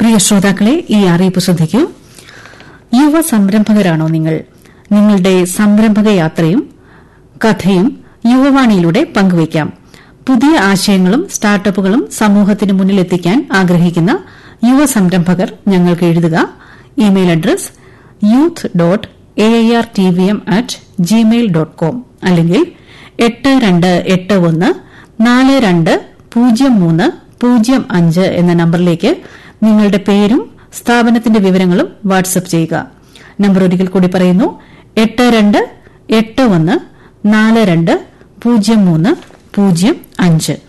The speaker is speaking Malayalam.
പ്രിയ ശ്രോതാക്കളെ ഈ അറിയിപ്പ് ശ്രദ്ധിക്കൂ യുവ സംരംഭകരാണോ നിങ്ങൾ നിങ്ങളുടെ സംരംഭക യാത്രയും കഥയും യുവവാണിയിലൂടെ പങ്കുവയ്ക്കാം പുതിയ ആശയങ്ങളും സ്റ്റാർട്ടപ്പുകളും സമൂഹത്തിന് മുന്നിലെത്തിക്കാൻ ആഗ്രഹിക്കുന്ന യുവ സംരംഭകർ ഞങ്ങൾക്ക് എഴുതുക email address youth dot A R T V M at Gmail dot com അല്ലെങ്കിൽ എട്ട് രണ്ട് എട്ട് ഒന്ന് നാല് രണ്ട് പൂജ്യം മൂന്ന് പൂജ്യം അഞ്ച് എന്ന നമ്പറിലേക്ക് നിങ്ങളുടെ പേരും സ്ഥാപനത്തിന്റെ വിവരങ്ങളും വാട്സ്ആപ്പ് ചെയ്യുക നമ്പർ ഒരിക്കൽ കൂടി പറയുന്നു എട്ട് രണ്ട് എട്ട് ഒന്ന് നാല് രണ്ട് പൂജ്യം മൂന്ന് പൂജ്യം അഞ്ച്